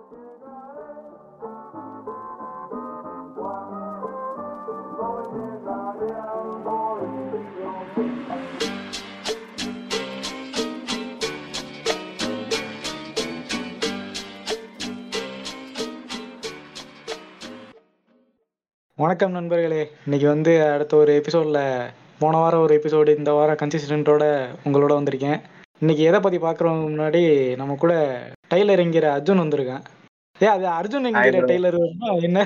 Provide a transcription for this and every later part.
வணக்கம் நண்பர்களே இன்னைக்கு வந்து அடுத்த ஒரு எபிசோட்ல போன வாரம் ஒரு எபிசோடு இந்த வாரம் கன்சிஸ்டன்ட்டோட உங்களோட வந்திருக்கேன் இன்னைக்கு எதை பத்தி பாக்குறோம் முன்னாடி நம்ம கூட டைலர் என்கிற அர்ஜுன் வந்திருக்கான் ஏ அது அர்ஜுன் என்கிற bro. டெய்லர் என்ன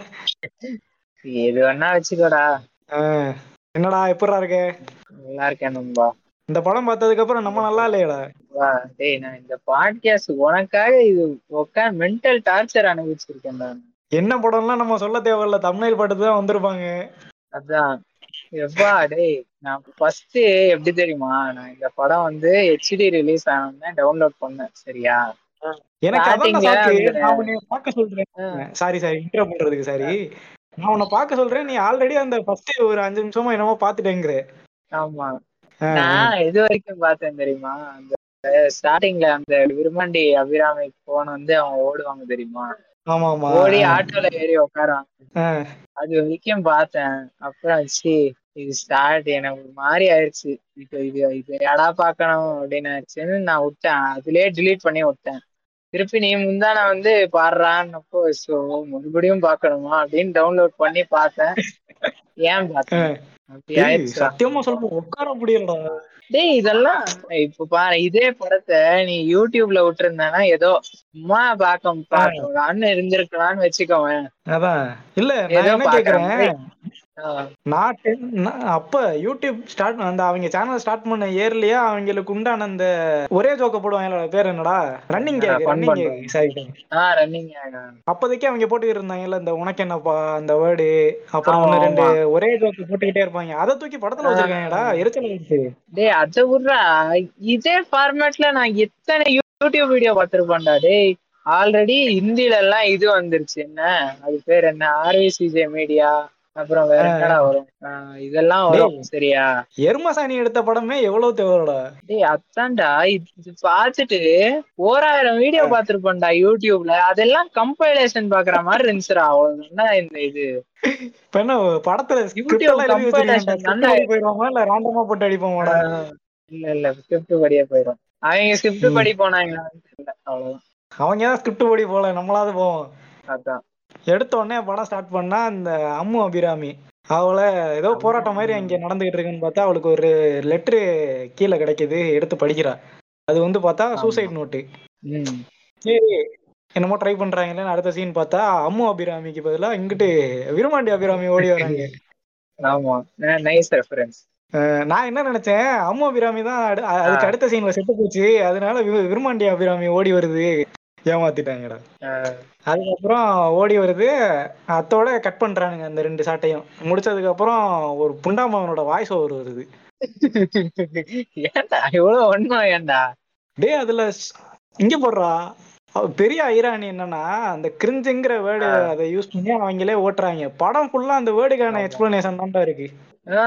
எது வேணா வச்சுக்கோடா ஆஹ், என்னடா எப்படா இருக்க நல்லா இருக்கேன் நண்பா இந்த படம் பார்த்ததுக்கு அப்புறம் நம்ம நல்லா இல்லையடா வா, டேய் நான் இந்த பாட்காஸ்ட் உனக்காக இது உட்காந்து மென்டல் டார்ச்சர் அனுபவிச்சிருக்கேன் நான் என்ன படம்லாம் நம்ம சொல்ல தேவையில்ல தமிழ் பாட்டு தான் வந்திருப்பாங்க அதான் எப்பா டேய் நான் ஃபர்ஸ்ட் எப்படி தெரியுமா நான் இந்த படம் வந்து ஹெச்டி ரிலீஸ் ஆனோடனே டவுன்லோட் பண்ணேன் சரியா எனக்கு அதான் Starting ல சாக்கு அந்த- நான் உன்னை பார்க்க சொல்றேன் சாரி சாரி இன்டர் பண்றதுக்கு சாரி நான் உன்னை பார்க்க சொல்றேன் நீ ஆல்ரெடி அந்த ஃபர்ஸ்ட் ஒரு அஞ்சு நிமிஷமா என்னமோ பாத்துட்டேங்கிற ஆமா நான் எது வரைக்கும் பார்த்தேன் தெரியுமா அந்த ஸ்டார்டிங்ல அந்த விருமாண்டி அபிராமி போன் வந்து அவங்க ஓடுவாங்க தெரியுமா ஆமா ஆமா ஓடி ஆட்டோல ஏறி உட்காருவாங்க ஆஹ், அது வரைக்கும் பார்த்தேன் அப்புறம் சி இது ஸ்டார்ட் எனக்கு ஒரு மாதிரி ஆயிடுச்சு இப்போ இது இது எடா பார்க்கணும் அப்படின்னு ஆயிடுச்சுன்னு நான் விட்டேன் அதுலயே delete பண்ணி விட்டேன் திருப்பி நீ முந்தான வந்து பாடுறான்னப்போ ஸோ மறுபடியும் பார்க்கணுமா அப்படின்னு டவுன்லோட் பண்ணி பார்த்தேன் ஏன் பார்த்தேன் அப்படி ஏய், ஆயிடுச்சு சத்தியமா சொல்றேன் உட்கார முடியலடா டேய் இதெல்லாம் இப்ப பாரு இதே படத்தை நீ யூடியூப்ல விட்டுருந்தேன்னா ஏதோ சும்மா பார்க்க பார்க்கலாம்னு இருந்திருக்கலாம்னு வச்சுக்கோவேன் அதான் இல்ல நான் ஏதோ என்ன கேக்குறேன் பார்க்கறேன். ஆஹ் நான் ten- நான் அப்ப யூடியூப் ஸ்டார்ட் அந்த அவங்க சேனல் ஸ்டார்ட் பண்ண இயர்லயே அவங்களுக்கு உண்டான அந்த ஒரே ஜோக்க போடுவாங்க பேர் என்னடா ரன்னிங் ஆ, கேக் fun ரன்னிங் பண்றோம். கேக் சாரி ஆஹ் ரன்னிங் அப்போதைக்கு அவங்க போட்டுக்கிட்டு இருந்தாங்கல்ல இந்த உனக்கு என்னப்பா அந்த வேர்டு அப்புறம் ஆமா, ஒண்ணு ரெண்டு ஆமா. ஒரே ஜோக்கு போட்டுக்கிட்டே இருப்பாங்க அதை தூக்கி படத்துல ஆ. வச்சிருக்காங்கடா எரிச்சல் ஆயிடுச்சு டேய் அத விட்றா இதே ஃபார்மேட்ல நான் எத்தனை யூடியூப் வீடியோ பார்த்திருப்பேன்டா டேய் ஆல்ரெடி ஹிந்தில எல்லாம் இது வந்துருச்சு என்ன அது பேர் என்ன ஆர்விசிஜே மீடியா அப்புறம் வேற ஆ. என்னடா வரும் ஆஹ் இதெல்லாம் வரும் டேய். சரியா எருமசாணி எடுத்த படமே எவ்வளவு தேவைடா டேய் அதான்டா இது பார்த்துட்டு ஓராயிரம் வீடியோ பார்த்திருப்பேன்டா யூடியூப்ல அதெல்லாம் கம்பைலேஷன் பாக்குற மாதிரி இருந்துச்சுடா அவ்வளவுதான் இந்த இது இப்ப என்ன படத்துல script YouTube எல்லாம் எழுதி வச்சிருக்காங்கடா. compilation script தானே. எழுதி போயிடுவாமா இல்ல ரேண்டமா போட்டு அடிப்போமாடா ஆஹ் இல்ல இல்ல ஸ்கிரிப்ட் படியே போயிடும் அவங்க ஸ்கிரிப்ட் ம். படி போனாங்க அவ்வளவுதான் அவங்க தான் ஸ்கிரிப்ட் படி போல நம்மளாவது போவோம் அதான் எடுத்த உடனே படம் ஸ்டார்ட் பண்ணா இந்த அம்மு அபிராமி அவளை ஏதோ அம்மு போராட்டம் மாதிரி அங்க நடந்துகிட்டு இருக்குன்னு பார்த்தா அவளுக்கு ஒரு லெட்டரு கீழே கிடைக்குது எடுத்து படிக்கிறா அது வந்து பார்த்தா ஆமா. சூசைட் நோட்டு ம் சரி என்னமோ ட்ரை பண்றாங்களேன்னு அடுத்த சீன் பார்த்தா அம்மு அபிராமிக்கு பதிலா இங்கிட்டு விருமாண்டி அபிராமி ஓடி வராங்க ஆமா நைஸ் ரெஃபரன்ஸ் அஹ் நான் என்ன நினைச்சேன் அம்மு அபிராமி தான் அடு- அ- அதுக்கு ஆ. அடுத்த சீன்ல செத்து போச்சு அதனால வி- விருமாண்டி அபிராமி ஓடி வருது ஏமாத்திட்டாங்கடா அதுக்கப்புறம் ஓடி வருது அத்தோட கட் பண்றானுங்க அந்த ரெண்டு சாட்டையும் முடிச்சதுக்கு அப்புறம் ஒரு புண்டாமவனோட வாய்ஸ் ஓவர் வருது ஏன்டா இவ்வளவு ஒண்ணும் ஏன்டா டேய் அதுல ஸ்- இங்க போடுறா அவ பெரிய ஐராணி என்னன்னா அந்த கிரிஞ்சுங்கிற வேர்டு ஆ. அதை யூஸ் பண்ணி அவங்களே ஓட்டுறாங்க படம் ஃபுல்லா அந்த வேர்டுக்கான ஆமா. எக்ஸ்பிளனேஷன் தான்டா இருக்கு ஆ.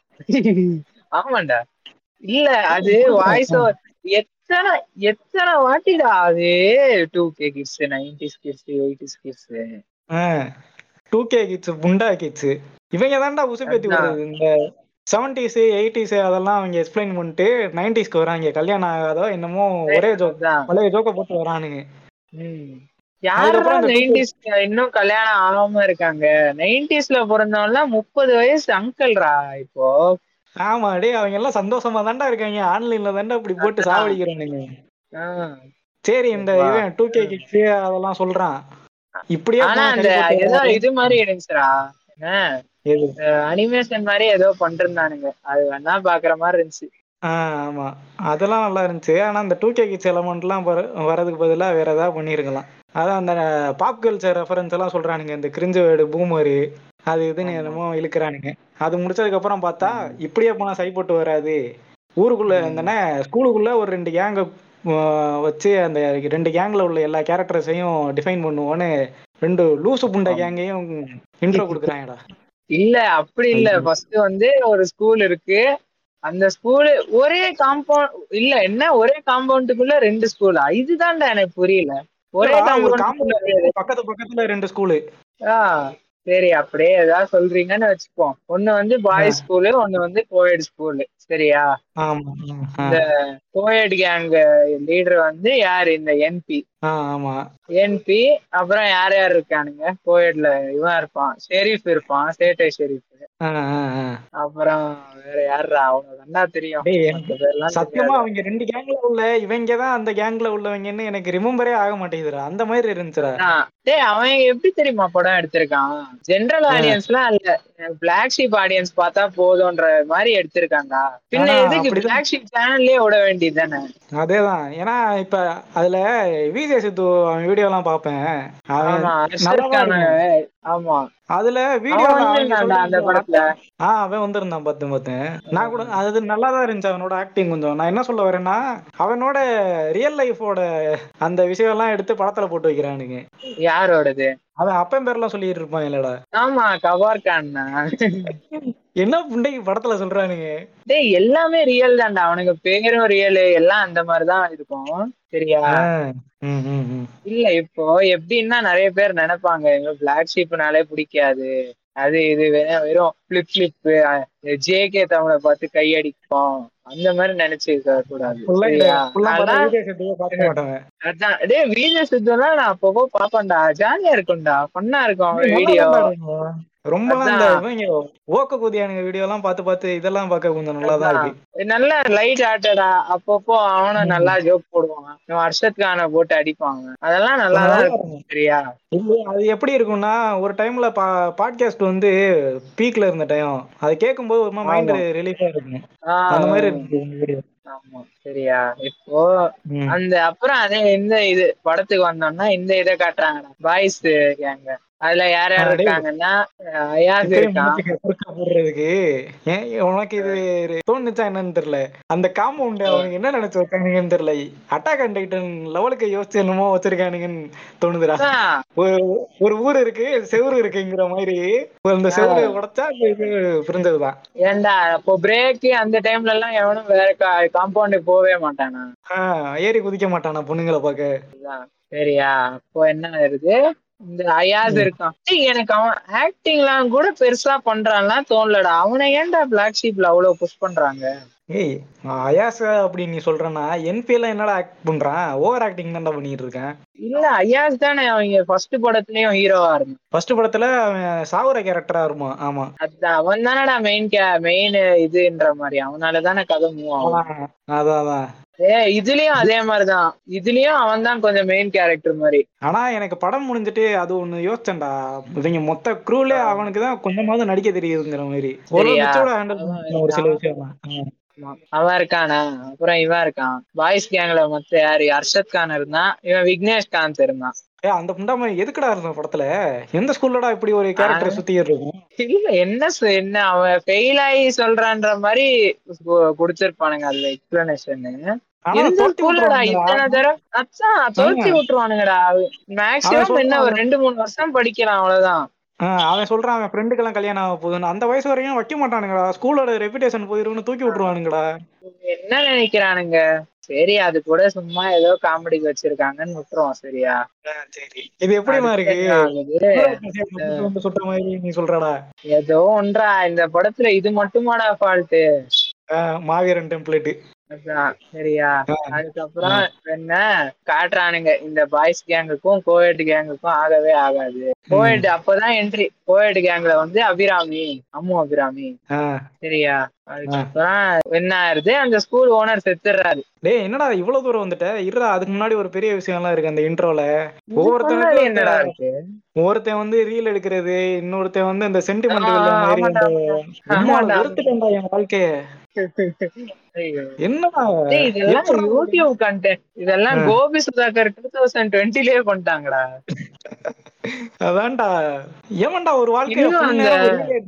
ஆமாண்டா இல்ல அது வாய்ஸ் எத்தனை எத்தனை வாட்டிடா அது two K kids nineties kids eighties kids two K kids புண்டா கிட்ஸ் இவங்க தான்டா உசுப்பேத்தி அதான். விடுறது இந்த செவன்டிஸ் எயிட்டிஸ் அதெல்லாம் அவங்க எக்ஸ்பிளைன் பண்ணிட்டு நைன்டிஸ்க்கு வராங்க கல்யாணம் ஆகாதோ என்னமோ ஒரே ஜோக் அதான். பழைய ஜோக்க போட்டு வரானுங்க ம். யாரா அதுக்கப்புறம் அந்த நைன்டிஸ் இன்னும் கல்யாணம் ஆகாம இருக்காங்க நைன்டிஸ்ல பிறந்தவன்லாம் முப்பது வயசு அங்கிள்ரா இப்போ ஆமா டேய் அவங்க எல்லாம் சந்தோஷமா தான்டா இருக்காங்க ஆன்லைன்ல தான்டா இப்படி போட்டு அதான். சாவடிக்கிறானுங்க ஆ. சரி இந்த வா. இவன் டூ கே கிட்ஸ் அதெல்லாம் சொல்றான் இப்படியே ஆனா போனா அந்த சரி போட்டு ஏதோ வராது. இது மாதிரி இருந்துச்சுடா என்ன எது? அனிமேஷன் மாதிரி ஏதோ பண்ணிருந்தானுங்க அது வேணா பாக்குற மாதிரி இருந்துச்சு ஆஹ் ஆமா அதெல்லாம் நல்லா இருந்துச்சு ஆனா அந்த டூ கே கிட்ஸ் எலமெண்ட்லாம் வரதுக்கு பதிலா வேற ஏதாவது பண்ணிருக்கலாம் அதான் அந்த பாப் கல்ச்சர் ரெஃபரன்ஸ் எல்லாம் சொல்றானுங்க இந்த கிரிஞ்சு வேர்டு பூமரு அது இதுன்னு ஆமா. என்னமோ இழுக்கிறானுங்க அது முடிச்சதுக்கு அப்புறம் பார்த்தா ஆமா. இப்படியே போனா சரிப்பட்டு வராது ஊருக்குள்ள ம். இந்த ஸ்கூலுக்குள்ள ஒரு ரெண்டு கேங்க வச்சு அந்த ரெண்டு கேங்ல உள்ள எல்லா கேரக்டர்ஸையும் டிஃபைன் பண்ணுவோன்னு ரெண்டு லூசு புண்டை ஆமா. கேங்கையும் இன்ட்ரோ கொடுக்குறாங்கடா இல்ல அப்படி இல்ல ஐயோ. ஃபர்ஸ்ட் வந்து ஒரு ஸ்கூல் இருக்கு அந்த ஸ்கூல் ஒரே காம்பவுண்ட் இல்ல என்ன ஒரே காம்பவுண்டுக்குள்ள ரெண்டு ஸ்கூலா இதுதான்டா எனக்கு புரியல ஒரே இல்லடா, ஒரு காம்பவுண்ட் காம்பவுண்ட் பக்கத்து பக்கத்துல ரெண்டு ஸ்கூலு ஆ சரி அப்படியே ஏதாவது சொல்றீங்கன்னு வச்சுப்போம் ஒண்ணு வந்து பாய்ஸ் ஸ்கூலு ஒண்ணு வந்து கோயட் ஸ்கூலு சரியா ஆமா ஆ, இந்த கோயட் கேங் லீடர் வந்து யாரு இந்த என்பி ஆ, ஆமா என்பி அப்புறம் யார் யார் இருக்கானுங்க கோயட்ல இவன் இருப்பான் ஷெரீஃப் இருப்பான் சேட்டை ஷெரீஃப் ஆ, ஆ, ஆ. அப்புறம் வேற யாருடா அவங்க நல்லா தெரியும் டேய், எனக்கு மத்த பேர்லாம் சத்தியமா தெரியாது. அவங்க ரெண்டு கேங்ல உள்ள இவங்க தான் அந்த கேங்ல உள்ளவங்கன்னு எனக்கு ரிமெம்பரே ஆக மாட்டேங்குதுடா அந்த மாதிரி இருந்துச்சுடா அதான். டேய் அவன் எப்படி தெரியுமா படம் எடுத்திருக்கான் ஜெனரல் ஆடியன்ஸ்லாம் இல்ல பிளாக் ஷீப் ஆடியன்ஸ் பார்த்தா போதும்ன்ற மாதிரி எடுத்திருக்காங்க பின்ன ஆனா, எதுக்கு அப்படிதான். பிளாக் ஷீப் சேனல்லே விட வேண்டியது தானே அதேதான் ஏன்னா இப்ப அதுல விஜய் சித்து அவன் வீடியோ எல்லாம் பாப்பேன் அவன் ஆமா நல்லாதான் அர்ஷத் இருக்கும். ஆமா அதுல வீடியோ அவன் வந்திருந்தான்டா அந்த படத்துல ஆ அவன் வந்திருந்தான் பார்த்தேன் பார்த்தேன் நான் கூட அது நல்லா தான் இருந்துச்சு அவனோட ஆக்டிங் கொஞ்சம் நான் என்ன சொல்ல வரேன்னா அவனோட ரியல் லைஃபோட அந்த விஷயம் எல்லாம் எடுத்து படத்துல போட்டு வைக்கிறானுங்க யாரோடது அவன் அப்பன் பேர்லாம் சொல்லிட்டு இருப்பான் இல்லடா ஆமா கவார் கான் என்ன புண்டைக்கு படத்துல சொல்றானுங்க டேய் எல்லாமே ரியல் தான்டா அவனுக்கு பேரும் ரியல் எல்லாம் அந்த மாதிரிதான் இருக்கும் சரியா ஆ, ம், ம், ம். இல்ல இப்போ எப்படின்னா நிறைய பேர் நினைப்பாங்க எங்க பிளாக் ஷீப்னாலே பிடிக்காது அது இது வெறும் வெறும் பிளிப் பிளிப் ஜேகே தமிழை பார்த்து கையடிப்போம் அந்த மாதிரி நினைச்சிருக்க கூடாது full ஆ இந்த- சரியா full ஆ பார்த்தா அதான் விஜய் சித்துவை பார்க்க மாட்டாங்க அதான் டேய் வீடியோ சுத்தம்லாம் நான் அப்பப்போ பாப்பேன்டா ஜாலியா இருக்கும்டா ஃபன்னா இருக்கும் அவன் நல்லா வீடியோ தான்டா இருக்கும். ரொம்ப இந்த அதான். இவங்க ஓக்க குதியானுங்க வீடியோ எல்லாம் பார்த்து பார்த்து இதெல்லாம் பார்க்க கொஞ்சம் நல்லா தான் இருக்கு நல்ல லைட் ஆட்டடா அப்பப்போ அவனும் நல்லா ஜோக் போடுவான் இவன் அர்ஷத் கானை போட்டு அடிப்பாங்க அதெல்லாம் நல்லா தான் நல்லா இருக்கும் இருக்கும். சரியா இல்ல அது எப்படி இருக்கும்னா ஒரு டைம்ல பாட்காஸ்ட் வந்து பீக்ல இருந்த டைம் அதை கேட்கும்போது ஒரு மைண்ட் ரிலீஃபா இருக்கும் அந்த மாதிரி ஆஹ் இருக்கு இந்த video. ஆமா சரியா இப்போ ம். அந்த அப்புறம் அதே இந்த இது படத்துக்கு வந்தோம்னா இந்த இதை காட்டுறாங்கடா பாய்ஸ் கேங்க அதுல யார் யார் ஆ, டேய். இருக்காங்கன்னா அஹ் அயாஸ் இப்பயே இருக்கான் மூஞ்சிக்கு குறுக்க போடுறதுக்கு ஏன் உனக்கு இது தோணுச்சா என்னன்னு தெரியல அந்த காம்பவுண்ட் அவனுக்கு என்ன நினைச்சு வச்சானுங்கன்னு தெரியல அட்டாக் அண்ட் டைட்டன் லெவலுக்கு யோசிச்சு என்னமோ வச்சிருக்கானுங்கன்னு தோணுதுடா அதான். ஒரு ஒரு ஊர் இருக்கு செவுரு இருக்குங்கிற மாதிரி அந்த செவுரு உடைச்சா அந்த இது புரிஞ்சதுதான் ஏன்டா அப்போ பிரேக் அந்த டைம்ல எல்லாம் எவனும் வேற காம்பவுண்டுக்கு போகவே மாட்டானா ஆஹ் ஏறி குதிக்க மாட்டானா பொண்ணுங்களை பார்க்க அதுதான். சரியா அப்போ என்ன ஆயிருது இந்த அயாஸ் இருக்கான் டேய், எனக்கு அவன் ஆக்டிங் எல்லாம் கூட பெருசா பண்றான்லாம் தோணலடா அவனை ஏன்டா பிளாக் ஷீப்ல அவ்வளவு புஷ் பண்றாங்க ஏய் அயாஸ் அப்படி நீ சொல்றனா என்பிஎல் என்னடா ஆக்ட் பண்றான் ஓவர் ஆக்டிங் தான்டா பண்ணிட்டு இருக்கேன் இல்ல அயாஸ் தானே அவங்க ஃபர்ஸ்ட் படத்துலயும் ஹீரோவா இருந்தான் ஃபர்ஸ்ட் படத்துல அவன் சாவுற கேரக்டரா இருப்பான் ஆமா அதான் அவன் தானடா மெயின் கே மெயின் இதுன்ற மாதிரி அவனால தானே கதை மூவ் ஆகும் ஆஹ் அதான் அதான் ஏ இதுலயும் அதே மாதிரிதான் இதுலயும் அவன் தான் கொஞ்சம் மெயின் கேரக்டர் மாதிரி ஆனா எனக்கு படம் முடிஞ்சிட்டு அது ஒண்ணு யோசிச்சேன்டா இவங்க மொத்த க்ரூலே அவனுக்கு தான் கொஞ்சமாவது நடிக்க தெரியுதுங்கிற மாதிரி ஒரு சரியா? மிச்சோட ஹேண்டில் ஒரு சில விஷயம் தான் ஆமா. அவன் இருக்கானா அப்புறம் இவன் இருக்கான் பாய்ஸ் கேங்ல மொத்த யாரு அர்ஷத் கான் இருந்தான் இவன் விக்னேஷ் காந்த் இருந்தான் ஏ அந்த புண்டாம எதுக்குடா இருந்த படத்துல எந்த ஸ்கூல்லடா இப்படி ஒரு கேரக்டர் சுத்தி இருக்கும் இல்ல என்ன சொ- என்ன அவன் ஃபெயில் ஆகி சொல்றான்ற மாதிரி கு- குடுத்திருப்பானுங்க அதுல எக்ஸ்பிளனேஷன் ஆனா எந்த தோட்டி ஸ்கூல்லடா விட்டுருவானுங்கடா. இத்தனை தடவை அச்சான் தோல்த்தி விட்டுருவானுங்கடா மேக்ஸிமம் அவன் என்ன ஒரு சொல்றான். ரெண்டு மூணு வருஷம் படிக்கலாம் அவ்வளவுதான் ஆஹ் அவன் சொல்றான் அவன் ஃப்ரெண்டுக்கெல்லாம் கல்யாணம் ஆக போகுதுன்னு அந்த வயசு வரையும் வைக்க மாட்டானுங்கடா ஸ்கூலோட ரெபுடேஷன் போயிரும்னு தூக்கி விட்டுருவானுங்கடா என்ன நினைக்கிறானுங்க சரி அது கூட சும்மா ஏதோ காமெடிக்கு வச்சிருக்காங்கன்னு விட்டுருவோம் சரியா சரி இது எப்படிமா இருக்கு என்ன ஆகுது? வந்து சுட்ட மாதிரி நீ சொல்றடா ஏதோ ஒன்றா இந்த படத்துல இது மட்டுமாடா ஃபால்ட் ஆஹ் மாவீரன் டெம்ப்ளேட் அதான் சரியா அதுக்கப்புறம் என்ன காட்டுறானுங்க இந்த பாய்ஸ் கேங்குக்கும் கோயட் கேங்குக்கும் ஆகவே ஆகாது கோயட் அப்பதான் என்ட்ரி கோயட் கேங்ல வந்து அபிராமி அம்மு அபிராமி ஆஹ் சரியா அதுக்கப்புறம் என்ன ஆயிருது அந்த ஸ்கூல் ஓனர் செத்துறாரு டேய் என்னடா இவ்வளவு தூரம் வந்துட்ட இருடா அதுக்கு முன்னாடி ஒரு பெரிய விஷயம் எல்லாம் இருக்கு அந்த இன்ட்ரோல முன்னாடி ஒவ்வொருத்தனுக்கும் என்னடா இருக்கு ஒருத்தன் வந்து ரீல் எடுக்கிறது இன்னொருத்தன் வந்து இந்த சென்டிமெண்ட் ஆ, மாதிரி ஆமாண்டா, அந்த ஆமாண்டா. அம்மா வெறுத்துட்டேன்டா என் வாழ்க்கைய ஐயோ. என்னடா டேய், இதெல்லாம் எப்படா யூடியூப் கண்டென்ட் இதெல்லாம் ஆ. கோபி சுதாகர் டூ தௌசண்ட் டுவெண்ட்டிலேயே பண்ணிட்டாங்கடா அதான்டா ஏமாண்டா ஒரு வாழ்க்கைய இன்னும் full அந்த- நேரம் ஒரு reel எடுத்துட்டு இருப்பான்.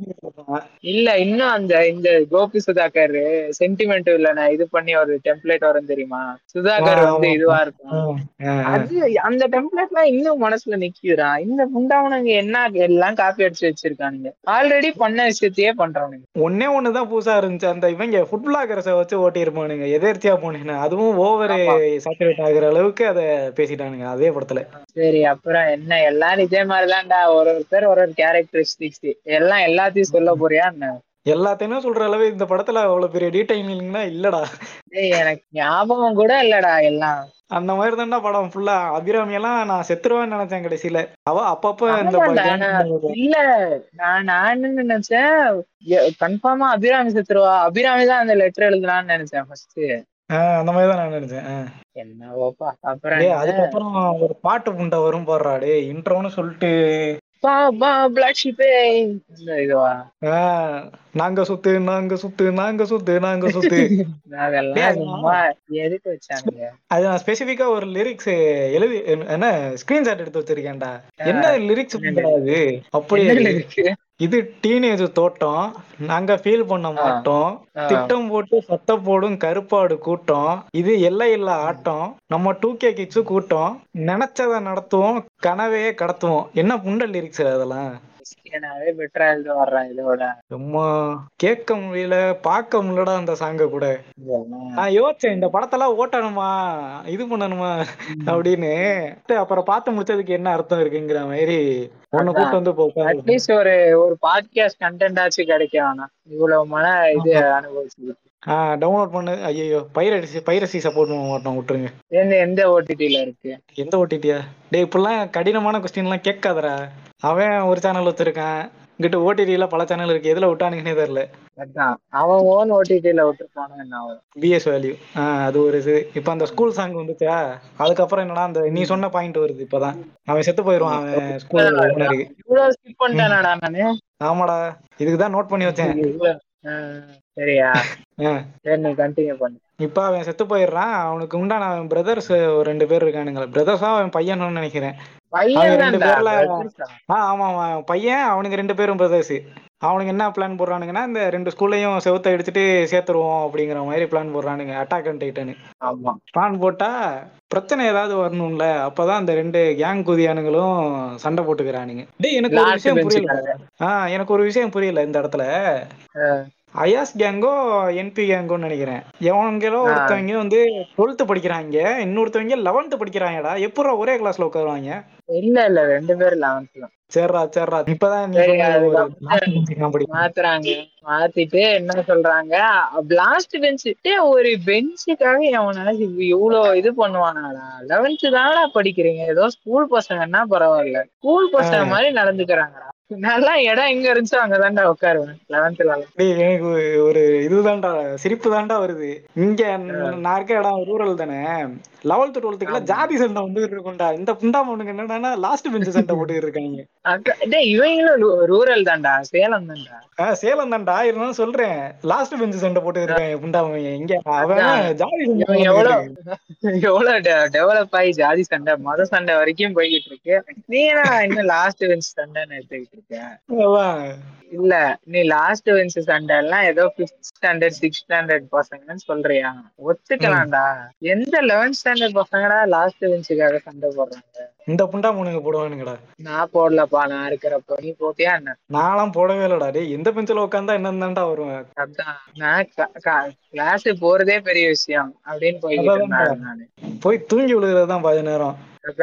இல்ல இன்னும் அந்த இந்த கோபி சுதாகர் சென்டிமெண்ட் இல்ல இது பண்ணி ஒரு டெம்ப்ளேட் வரும் தெரியுமா சுதாகர் ஆ, வந்து ஆமா. இதுவா இருக்கும் ஆ, ஆ. அது அந்த டெம்ப்ளேட்லாம் இன்னும் மனசுல நிக்குதுடா இந்த புண்டாவனுங்க என்ன எல்லாம் காப்பி அடிச்சு வச்சிருக்கானுங்க ஆல்ரெடி பண்ண விஷயத்தையே பண்றானுங்க ஒன்னே ஒண்ணுதான் புதுசா இருந்துச்சு அந்த இவங்க ஃபுட் பிளாகர்ஸ வச்சு ஓட்டியிருப்பானுங்க எதேர்த்தியா போனீங்கன்னா அதுவும் ஓவர் ஆமா. சாச்சுரேட் ஆகுற அளவுக்கு அதை பேசிட்டானுங்க அதே படத்துல சரி அப்புறம் என்ன எல்லாரும் இதே மாதிரிதான்டா ஒரு ஒருத்தர் ஒரு ஒரு கேரக்டரிஸ்டிக்ஸ் எல்லாம் எல்லாத்தையும் சொல்ல போறியா என்ன எல்லாத்தையுமே சொல்ற அளவு இந்த படத்துல அவ்வளவு பெரிய டீடைலிங்னா இல்லடா டேய் எனக்கு ஞாபகம் கூட இல்லடா எல்லாம் அந்த மாதிரி தான்டா படம் ஃபுல்லா அபிராமி எல்லாம் நான் செத்துருவேன்னு நினைச்சேன் கடைசியில அவ அப்பப்ப இந்த ஆமாண்டா, gang நான் இல்ல நான் நான் என்ன நினைச்சேன் கன்ஃபார்மா அபிராமி செத்துருவா அபிராமி தான் அந்த லெட்டர் எழுதலாம்னு நினைச்சேன் ஃபர்ஸ்ட் ஆஹ் அந்த மாதிரி தான் நான் நினைச்சேன் ஆஹ். என்னவோப்பா அப்புறம் டேய் என்ன? அதுக்கப்புறம் ஒரு பாட்டு புண்டை வரும் பாடுறா டேய் இன்ட்ரோன்னு சொல்லிட்டு பா பா பிளாக் ஷிப்பே இந்த இதுவா ஆஹ், நாங்க சுத்து நாங்க சுத்து நாங்க சுத்து நாங்க சுத்து டேய், அதெல்லாம் அது சும்மா எதுக்கு வச்சானுங்க அது நான் ஸ்பெசிபிக்கா ஒரு லிரிக்ஸ் எழுதி என்ன ஸ்கிரீன்ஷாட் எடுத்து வச்சிருக்கேன்டா என்ன லிரிக்ஸ் அது அப்படியே என்ன இருக்கு இது டீனேஜ் தோட்டம் நாங்க ஃபீல் பண்ண மாட்டோம் ஆ. திட்டம் போட்டு சத்த போடும் கருப்பாடு கூட்டம் இது எல்லை இல்ல ஆட்டம் நம்ம டூ கே கிட்ஸு கூட்டம் நினைச்சத நடத்துவோம் கனவையே கடத்துவோம் என்ன புண்டல் லிரிக்ஸ் அதெல்லாம் கிறிஸ்டியனாவே பெட்டரா எழுத வர்றான் இதோட சும்மா கேட்க முடியல பார்க்க முடியலடா அந்த சாங்க கூட இதெல்லாம் நான் யோசிச்சேன் இந்த படத்தெல்லாம் ஓட்டணுமா இது பண்ணணுமா அப்படின்னு அப்புறம் பார்த்து முடிச்சதுக்கு என்ன அர்த்தம் இருக்குங்கிற மாதிரி ஒன்னு கூட்டு வந்து இப்போ உட்கார்ந்து அட்லீஸ்ட் ஒரு ஒரு பாட்காஸ்ட் கண்டென்ட் ஆச்சு கிடைக்கும் ஆனா இவ்வளவு மன இது அனுபவிச்சு ஆஹ் டவுன்லோட் பண்ணு ஐயோ பைரசி பைரசி சப்போர்ட் பண்ண மாட்டோம் விட்டுருங்க எந்த எந்த ஓடிடில இருக்கு எந்த ஓடிடியா டேய் இப்படிலாம் கடினமான கொஸ்டின் எல்லாம் கேட்காதடா அவன் ஒரு சேனல் வச்சிருக்கான் இங்கிட்ட ஓடிடில பல சேனல் இருக்கு எதுல விட்டானுங்கன்னே தெரியல அதான் அவன் ஓன் ஓடிடில விட்டுருப்பானு என்ன ஆகும் பிஎஸ் வேல்யூ ஆஹ் அது ஒரு இது இப்ப அந்த ஸ்கூல் சாங் வந்துச்சா அதுக்கப்புறம் என்னன்னா அந்த நீ சொன்ன பாயிண்ட் வருது இப்பதான் அவன் செத்து போயிருவான் அவன் ஸ்கூல் ஓனருக்கு இவ்வளவு ஸ்கிப் பண்ணிட்டேனடா நானு ஆமாடா இதுக்குதான் நோட் பண்ணி வச்சேன் இவ்வளவு- ஆ, சரியா ஆஹ் சரி நீ கண்டினியூ பண்ணு இப்ப அவன் செத்து போயிடுறான் அவனுக்கு உண்டான அவன் பிரதர்ஸ் ஒரு ரெண்டு பேர் இருக்கானுங்களா பிரதர்ஸா அவன் பையன்னு நினைக்கிறேன் பையன் அவன் ரெண்டு தான்டா, பேர்ல- brothers ஆ? ஆ ஆமா ஆமா பையன் அவனுக்கு ரெண்டு பேரும் பிரதர்ஸ் அவனுக்கு என்ன பிளான் போடுறானுங்கன்னா இந்த ரெண்டு ஸ்கூல்லையும் செவுத்த அடிச்சுட்டு சேர்த்துருவோம் அப்படிங்கிற மாதிரி பிளான் போடுறானுங்க அட்டாக் அண்ட் டைட்டன் ஆமா பிளான் போட்டா பிரச்சனை ஏதாவது வரணும்ல அப்பதான் அந்த ரெண்டு கேங் குதியானுங்களும் சண்டை போட்டுக்கிறானுங்க டேய் எனக்கு ஒரு Last விஷயம் bench புரியல காரங்க. ஆ எனக்கு ஒரு விஷயம் புரியல இந்த இடத்துல ஆ. ஐயாஸ் கேங்கோ என்பி கேங்கோன்னு நினைக்கிறேன் எவங்களோ ஆ. ஒருத்தவங்க வந்து டுவெல்த் படிக்கிறாங்க இன்னொருத்தவங்க லெவன்த் படிக்கிறாங்கடா எப்படா ஒரே கிளாஸ்ல உட்காருவாங்க இல்ல இல்ல ரெண்டு பேரும் லெவன்த்ல சரிடா சரிடா இப்பதான் நீ சரி, சொன்னது ஒரு அதுக்கப்புறம் last bench நான் படிக்கிறேன். மாத்துறாங்க மாத்திட்டு என்ன சொல்றாங்க லாஸ்ட் பெஞ்சுட்டு ஒரு பெஞ்சுக்காக அவன் நினைச்சு இவ்வளவு இது பண்ணுவானாடா லெவன்த் தானடா படிக்கிறீங்க ஏதோ ஸ்கூல் பசங்கன்னா பரவாயில்ல ஸ்கூல் பசங்க மாதிரி நடந்துக்கிறாங்கடா நல்லா இடம் எங்க இருந்துச்சோ அங்கதான்டா உட்காருவேன் லெவன்த்ல டேய் எனக்கு ஒரு இதுதான்டா சிரிப்பு தான்டா வருது இங்க நான் இருக்க இடம் ரூரல் தானே லெவல்த் டுவெல்த்துக்குலாம் ஜாதி சண்டை வந்துட்டு இருக்கும்டா இந்த புண்டாமனுக்கு என்னன்னா லாஸ்ட் பெஞ்ச் சண்டை போட்டுக்கிட்டு இருக்காங்க டேய் இவங்களும் ரூரல் தான்டா சேலம் தான்டா ஆஹ் சேலம் தான்டா இருந்தாலும் சொல்றேன் லாஸ்ட் பெஞ்ச் சண்டை போட்டுக்கிட்டு இருக்காங்க புண்டாமன் இங்க அவன் ஜாதி சண்டை இவன் போட்டுக்கிட்டு எவ்வளவு இருக்கான். எவ்வளவு டெவலப் ஆகி ஜாதி சண்டை மத சண்டை வரைக்கும் போய்கிட்டு இருக்கு நீ என்ன இன்னும் லாஸ்ட் பெஞ்ச் சண்டைன்னு எடுத்துக்கிட்டு இருக்க அதான். இல்ல நீ லாஸ்ட் பெஞ்ச் சண்டை எல்லாம் ஏதோ பிப்த் ஸ்டாண்டர்ட் சிக்ஸ் ஸ்டாண்டர்ட் பசங்கன்னு சொல்றியா ஒத்துக்கலாம்டா எந்த லெவன்த் ஸ்டாண்டர்ட் பசங்கடா லாஸ்ட் பெஞ்சுக்காக சண்டை போடுறாங்க இந்த புண்டாமனுங்க போடுவானுங்கடா நான் போடலப்பா நான் இருக்கிறப்போ நீ போட்டியா என்ன நான்லாம் போடவே இல்லடா டேய் எந்த பெஞ்சில் உட்காந்தா என்னன்னு வருவேன் அதான் நான் கிளாஸ் போறதே பெரிய விஷயம் அப்படின்னு போய்கிட்டு இருந்தாரு நானு போய் தூங்கி விழுகிறது தான் பாதி நேரம்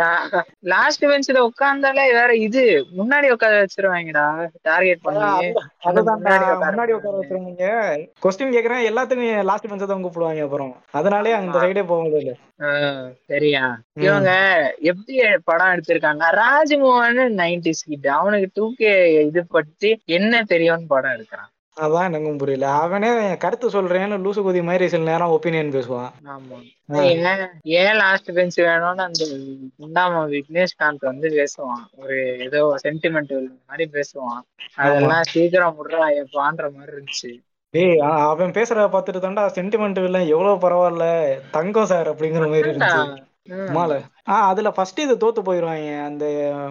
லாஸ்ட் பெஞ்ச்ல உட்கார்ந்தாலே வேற இது முன்னாடி உட்கார வச்சிருவாங்கடா டார்கெட் பண்ணி அதுதான்டா முன்னாடி உட்கார முன்னாடி உட்கார வச்சிருந்தீங்க கொஸ்டின் கேக்குறேன் எல்லாத்துக்கும் லாஸ்ட் பெஞ்ச தான் கூப்பிடுவாங்க அப்புறம் அதனாலே அந்த சைடே போக முடியல ஆஹ் சரியா இவங்க எப்படி படம் எடுத்திருக்காங்க ராஜ்மோகன் நைன்டிஸ் கிட்ட அவனுக்கு டூ கே இது பத்தி என்ன தெரியும்னு படம் எடுக்கிறான் அதான் எனக்கும் புரியல அவனே கருத்து சொல்றேன்னு லூசு குதி மாதிரி சில நேரம் ஒப்பீனியன் பேசுவான் ஆமா ஏன் ஏன் லாஸ்ட் பெஞ்ச் வேணும்னு அந்த உண்டாம விக்னேஷ்காந்த் வந்து பேசுவான் ஒரு ஏதோ சென்டிமெண்ட் மாதிரி பேசுவான் அதெல்லாம் சீக்கிரம் முடுறா எப்பான்ற மாதிரி இருந்துச்சு டேய் ஆ, அவன் பேசுறத பார்த்துட்டு தான்டா சென்டிமெண்ட் இல்ல எவ்வளவு பரவாயில்ல தங்கம் சார் அப்படிங்கிற மாதிரி இருந்துச்சு ம். மால ஆ அதுல ஃபர்ஸ்ட் இது தோத்து போயிருவாங்க அந்த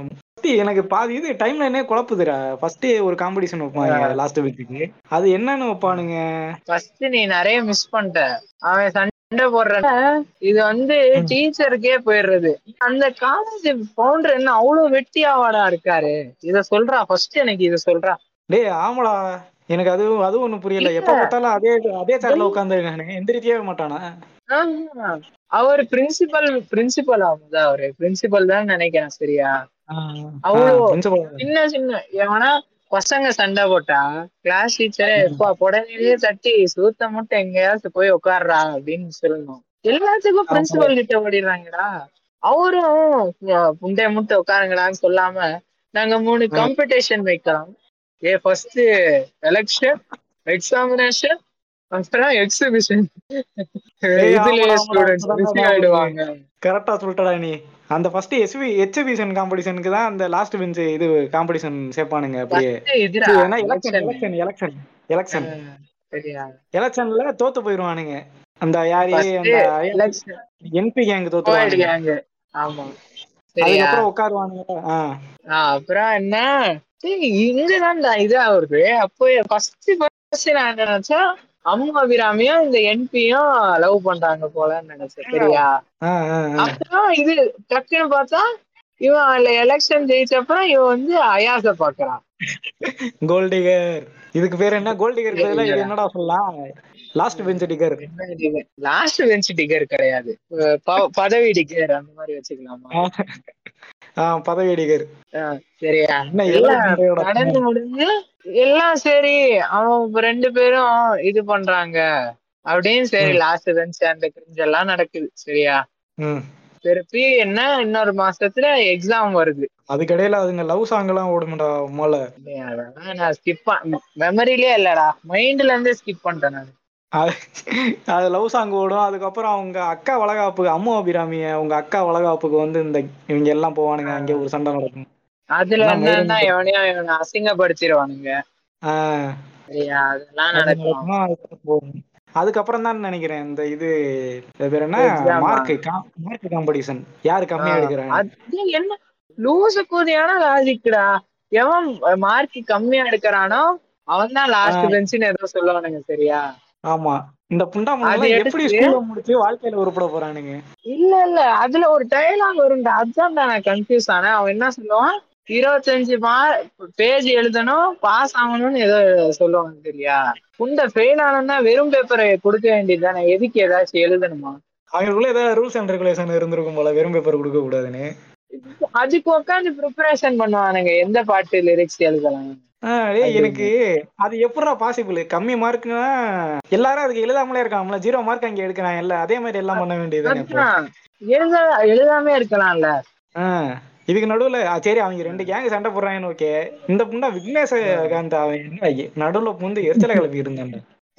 ஃபர்ஸ்ட் எனக்கு பாதி இது டைம் லைனே குழப்புதுடா ஃபர்ஸ்ட் ஒரு காம்படிஷன் வைப்பாங்க லாஸ்ட் வீக்குக்கு அது என்னன்னு வைப்பானுங்க ஃபர்ஸ்ட் நீ நிறைய மிஸ் பண்ணிட்ட அவன் சண்டை போடுற இது வந்து ம். டீச்சருக்கே போயிடுறது அந்த காலேஜ் பவுண்டர் என்ன அவ்வளவு வெட்டியாவாடா இருக்காரு இத சொல்றா ஃபர்ஸ்ட் எனக்கு இத சொல்றா டேய் ஆமாடா எனக்கு அது அதுவும் ஒண்ணும் புரியல இல்ல. எப்ப பார்த்தாலும் அதே அதே சேர்ல உட்காந்துருக்கானே எந்திரிக்கவே மாட்டானா ஆஹா. அவர் பிரின்சிபல் பிரின்சிபல் ஆகுது அவரு பிரின்சிபல் தான் நினைக்கிறேன் சரியா அவ்வளோ பிரின்சிபல் சின்ன சின்ன எவனா பசங்க சண்டை போட்டா கிளாஸ் டீச்சரே ம். எப்பா புடனையிலேயே தட்டி சூத்த மட்டும் எங்கேயாச்சும் போய் உட்கார்றா அப்படின்னு சொல்லணும் எல்லாத்துக்கும் ஆமா. பிரின்சிபல் கிட்ட ஓடிடுறாங்கடா அவரும் அஹ், புண்டைய முட்டை உட்காருங்கடான்னு சொல்லாம நாங்க மூணு ஆ. காம்படிஷன் வைக்கலாம் ஏ ஃபர்ஸ்ட் எலெக்ஷன் எக்ஸாமினேஷன் அப்புறம் எக்ஸிபிஷன் ஏய், இதுலயே ஆமாடா, ஸ்டூடெண்ட்ஸ் ஆமாடா, பிஸி ஆமாடா. ஆயிடுவாங்க கரெக்டா சொல்லிட்டடா நீ அந்த ஃபர்ஸ்ட் எஸ்வி எச்பிஷன் காம்படிஷனுக்கு தான் அந்த லாஸ்ட் பெஞ்ச் இது காம்படிஷன் சேர்ப்பானுங்க அப்படியே First இதுடா இது என்ன election election. Election election election அஹ், சரியா எலெக்ஷன்ல தோத்து போயிருவானுங்க அந்த யாரு First அந்த election. என்பி கேங் கோயட் தோத்துருவானுங்க கேங் ஆமா சரியா அதுக்கப்புறம் உட்காருவானுங்க ஆ ஆ, அப்புறம் என்ன டேய், இங்கதான்டா இது அவருக்கு அப்போ ஃபர்ஸ்ட் ஃபர்ஸ்ட் நான் என்ன நினைச்சேன் அம்மா அபிராமியும் இந்த என்பியும் லவ் பண்றாங்க போலன்னு நினைச்சேன் சரியா ஆ, ஆ, ஆ. அப்புறம் இது டக்குன்னு பார்த்தா இவன் அதுல எலெக்ஷன் ஜெயிச்ச அப்புறம் இவன் வந்து அயாச பாக்குறான் கோல்டிகர் இதுக்கு பேர் என்ன கோல்டிகர் பதிலா இது இல்லடா. என்னடா சொல்லலாம் last bench tiger last bench tiger கிடையாது அஹ் ப- பதவி டிகர் அந்த மாதிரி வச்சுக்கலாமா ஆ பதவி டிகர் ஆ, சரியா என்ன எல்லாம் எலெக்ஷன் நடந்து முடிஞ்சு எல்லாம் சரி அவன் இப்ப ரெண்டு பேரும் இது பண்றாங்க அப்படின்னு சரி ம். லாஸ்ட் பெஞ்ச் அந்த கிரிஞ்ச் எல்லாம் நடக்குது சரியா ம் திருப்பி என்ன இன்னொரு மாசத்துல எக்ஸாம் வருது அதுக்கடையில அதுங்க லவ் சாங் எல்லாம் ஓடுமாடா மோல டேய், அதெல்லாம் நான் ஸ்கிப் மெமரிலே இல்லடா மைண்ட்ல இருந்தே ஸ்கிப் பண்ணிட்டேன் நான் அது அது லவ் சாங் ஓடும் அதுக்கப்புறம் அவங்க அக்கா வளகாப்புக்கு அம்மு அபிராமிய உங்க அக்கா வளகாப்புக்கு வந்து இந்த இவங்க எல்லாம் போவானுங்க அங்க ஒரு சண்டை நடக்கும் அதுல அதான் என்னன்னா மயிரும் எவனையும் இவனை அசிங்கப்படுத்திடுவானுங்க ஆஹ் சரியா அதெல்லாம் அது நடக்கும் நடக்கும் அதுக்கப்புறம் போகும். அதுக்கப்புறம் தான் நினைக்கிறேன் இந்த இது இது பேர் என்ன Exam ஆ? மார்க் மார்க் காம்படிஷன் யாரு கம்மியா எடுக்கிறாங்க அது என்ன லூசு கூதியான லாஜிக்டா எவன் மார்க் கம்மியா எடுக்கிறானோ அவன் தான் லாஸ்ட் ஆ. பெஞ்சுன்னு ஏதோ சொல்லுவானுங்க சரியா ஆமா இந்த புண்டாமணி அது எப்படி எடுத்து- ஸ்கூல்ல முடிச்சு வாழ்க்கையில உருப்பட போறானுங்க இல்ல இல்ல அதுல ஒரு டயலாக் வரும்டா அதுதான் நான் கன்ஃபியூஸ் ஆனேன் அவன் என்ன சொல்லுவான் இருபத்தஞ்சு மார்க் பேஜ் எழுதணும் பாஸ் ஆகணும்னு ஏதோ சொல்லுவாங்க சரியா புண்ட ஃபெயில் ஆனோம்னா வெறும் பேப்பரை கொடுக்க வேண்டியது தானே எதுக்கு ஏதாச்சும் எழுதணுமா அவங்களுக்குள்ள ஏதாவது ரூல்ஸ் அண்ட் ரெகுலேஷன் இருந்திருக்கும் போல வெறும் பேப்பர் கொடுக்க கூடாதுன்னு அதுக்கு உட்காந்து ப்ரிப்பரேஷன் பண்ணுவானுங்க எந்த பாட்டு லிரிக்ஸ் எழுதலாம் ஆஹ் டேய் அது எனக்கு அது எப்படிடா பாசிபிள் கம்மி மார்க்னா எல்லாரும் அதுக்கு எழுதாமலே இருக்காங்களா ஜீரோ மார்க் அங்க எடுக்கிறாங்க இல்ல அதே மாதிரி எல்லாம் பண்ண வேண்டியதுதானே இப்போ அதான். எழுத எழுதாம இருக்கலாம்ல ஆஹ் இதுக்கு நடுவுல ஆ, சரி அவங்க ரெண்டு கேங் சண்டை போடுறாங்கன்னு ஓகே இந்த புண்டா விக்னேஷகாந்த் அவன் என்ன நடுவுல புந்து எரிச்சல கிளப்பி இருந்தான்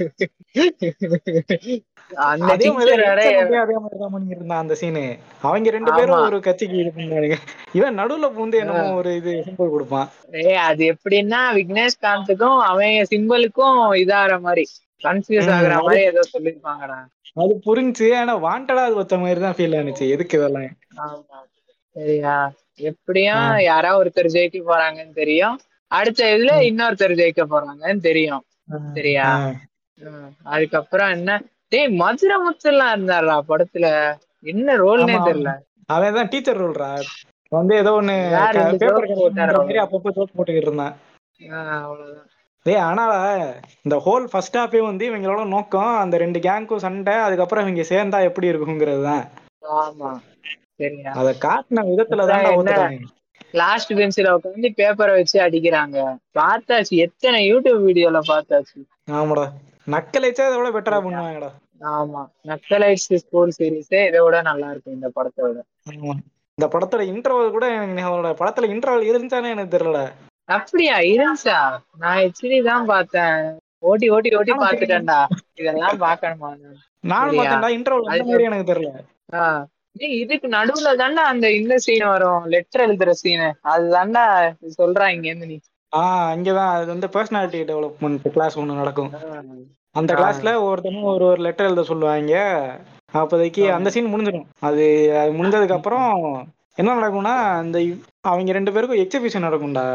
அந்த அதே மாதிரி டீச்சர் வேற எரிச்சல் அதே மாதிரி தான் பண்ணிட்டு இருந்தான் அந்த சீனு அவங்க ரெண்டு பேரும் ஆமா. ஒரு கட்சிக்கு இது பண்ணானுங்க இவன் நடுவுல புந்து என்னமோ ஒரு இது சிம்பிள் கொடுப்பான் ஏய் அது எப்படின்னா விக்னேஷ் காந்துக்கும் அவன் சிம்பிளுக்கும் இதாகிற மாதிரி கன்ஃபியூஸ் ம், ஆகுற அது- மாதிரி ஏதோ சொல்லிருப்பாங்கடா அது புரிஞ்சு ஆனா வாண்டடா அது வச்ச மாதிரி தான் ஃபீல் ஆனிச்சு எதுக்கு இதெல்லாம் ஆமா சரியா எப்படியும் யாரா ஒருத்தர் ஜெயிக்க போறாங்கன்னு தெரியும் அடுத்த இதுல இன்னொருத்தர் ஜெயிக்க போறாங்கன்னு தெரியும் சரியா? ஆஹ் ம், அதுக்கப்புறம் என்ன டேய் மதுரை முத்துலாம் இருந்தாரா படத்துல என்ன ரோல்னே ஆமா. தெரியல அவன் தான் டீச்சர் ரோல்ரா வந்து ஏதோ ஒண்ணு வேற ரெண்டு பேப்பர் joke போட்டாரு மாதிரி அப்பப்போ ஜோக் போட்டுக்கிட்டு இருந்தான் ஆ, அவ்வளவுதான் டேய் ஆனா இந்த ஹோல் ஃபர்ஸ்ட் ஹாப்பே வந்து இவங்களோட நோக்கம் அந்த ரெண்டு கேங்க்கும் சண்டை அதுக்கப்புறம் இவங்க சேர்ந்தா எப்படி இருக்குங்கிறது தான் ஆமா சரியா அத காட்டின விதத்துல தான் என்ன? ஊத்துறாங்க லாஸ்ட் பெஞ்சில உட்காந்து பேப்பரை வச்சு அடிக்கிறாங்க பார்த்தாச்சு எத்தனை யூடியூப் வீடியோல பார்த்தாச்சு ஆமாடா நக்கல் வச்சா அதை விட பெட்டரா பண்ணுவாங்கடா ஆமா நக்சலைட்ஸ் ஸ்கூல் சீரிஸே இதை விட நல்லா இருக்கும் இந்த படத்தை விட ஆமா இந்த படத்தோட இன்டர்வல் கூட எனக்கு ஞாபகம் இல்ல. படத்துல இன்டர்வல் இருந்துச்சானே எனக்கு தெரியல அப்படியா இருந்துச்சா நான் ஹெச்டி தான் பார்த்தேன் ஓட்டி ஓட்டி ஓட்டி பாத்துட்டேன்டா இதெல்லாம் பார்க்கணுமா நான்? நானும் சரியா? பார்த்தேன்டா இன்டர்வல் அந்த அது- மாதிரி எனக்கு தெரியல ஆ. டேய், இதுக்கு நடுவுல தாண்டா அந்த இந்த சீன் வரும் லெட்டர் எழுதுற சீனு அது தாண்டா சொல்றான் இங்க இருந்து நீ ஆஹ் அங்கதான் அது வந்து பர்சனாலிட்டி டெவலப்மெண்ட் கிளாஸ் ஒண்ணு நடக்கும் அந்த ஆ. கிளாஸ்ல ஒருத்தனும் ஒரு ஒரு லெட்டர் எழுத சொல்லுவாங்க அப்போதைக்கு ஆமா. அந்த சீன் முடிஞ்சிடும் அது அது முடிஞ்சதுக்கு அப்புறம் என்ன நடக்கும்னா இந்த இவ்- அவங்க ரெண்டு பேருக்கும் எக்ஸிபிஷன் நடக்கும்டா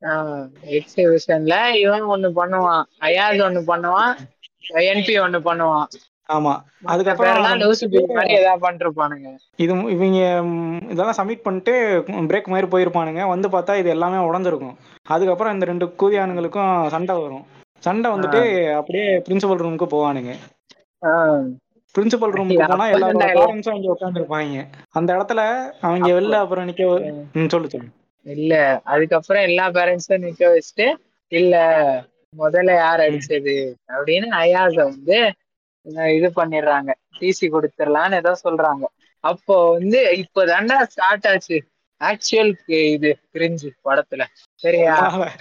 எக்ஸிபிஷன்ல இவன் ஒண்ணு பண்ணுவான் அயாஸ் ஒண்ணு பண்ணுவான் என்பி ஒண்ணு பண்ணுவான் ஆமா மத்த அதுக்கப்புறம் பேர்லாம் நம்ம லூசு பீஸ் மாதிரி ஏதாவது பண்ணிருப்பானுங்க இது மு- இவங்க ம், இதெல்லாம் சப்மிட் பண்ணிட்டு பிரேக் மாதிரி போயிருப்பானுங்க வந்து பார்த்தா இது எல்லாமே உடஞ்சிருக்கும் அதுக்கப்புறம் இந்த ரெண்டு கூதியானுங்களுக்கும் சண்டை வரும் சண்டை வந்துட்டு அப்படியே பிரின்சிபல் ரூமுக்கு போவானுங்க ஆஹ் பிரின்சிபல் ரூமுக்கு போனா அப்ப எல்லாரோட தான் பேரண்ட்ஸும் அங்க உட்காந்துருப்பாங்க அந்த இடத்துல அவங்க வெளில அப்புறம் நிக்க ம், சொல்லு சொல்லு இல்ல அதுக்கப்புறம் எல்லா பேரண்ட்ஸும் நிக்க வச்சுட்டு இல்ல முதல்ல யார் அடிச்சது அப்படின்னு அயாஸ வந்து அஹ் இது பண்ணிடுறாங்க டிசி கொடுத்துடலான்னு ஏதோ சொல்றாங்க அப்போ வந்து இப்போ தாண்டா ஸ்டார்ட் ஆச்சு ஆக்சுவல் இது கிரிஞ்சு படத்துல சரியா